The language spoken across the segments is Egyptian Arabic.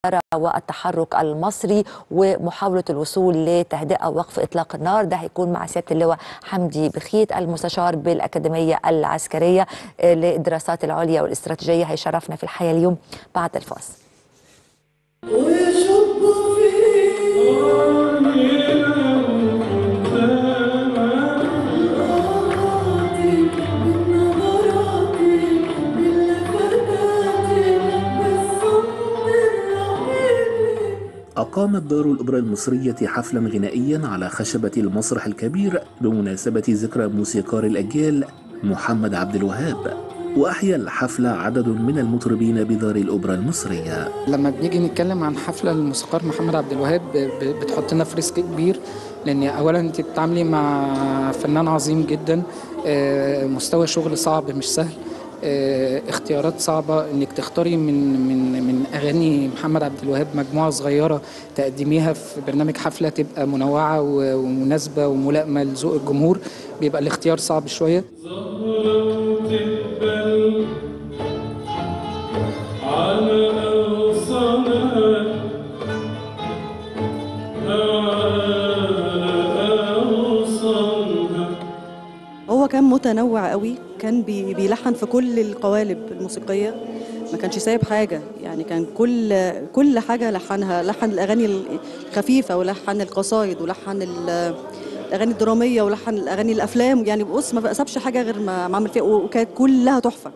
والتحرك المصري ومحاولة الوصول لتهدئة ووقف إطلاق النار ده هيكون مع سيادة اللواء حمدي بخيت المستشار بالأكاديمية العسكرية للدراسات العليا والاستراتيجية هيشرفنا في الحياة اليوم بعد الفاصل أقامت دار الأوبرا المصرية حفلا غنائيا على خشبة المسرح الكبير بمناسبة ذكرى موسيقار الأجيال محمد عبد الوهاب وأحيا الحفل عدد من المطربين بدار الأوبرا المصرية لما بنيجي نتكلم عن حفلة الموسيقار محمد عبد الوهاب بتحطنا في ريسك كبير لأن أولا أنت بتتعاملي مع فنان عظيم جدا مستوى شغل صعب مش سهل اختيارات صعبة انك تختاري من من من اغاني محمد عبد الوهاب مجموعة صغيرة تقدميها في برنامج حفلة تبقى منوعة ومناسبة وملائمة لذوق الجمهور بيبقى الاختيار صعب شوية على هو كان متنوع قوي كان بيلحن في كل القوالب الموسيقيه ما كانش سايب حاجه يعني كان كل كل حاجه لحنها لحن الاغاني الخفيفه ولحن القصايد ولحن الاغاني الدراميه ولحن الاغاني الافلام يعني بص ما سابش حاجه غير ما عمل فيها وكانت كلها تحفه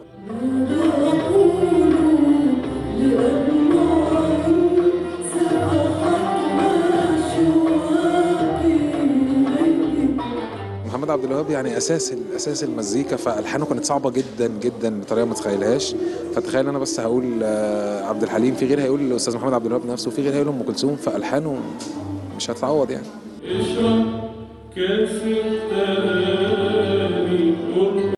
محمد عبد الوهاب يعني اساس اساس المزيكا فالحانه كانت صعبه جدا جدا بطريقه ما تتخيلهاش فتخيل انا بس هقول عبد الحليم في غير هيقول الاستاذ محمد عبد الوهاب نفسه وفي غير هيقول ام كلثوم فالحانه مش هتتعوض يعني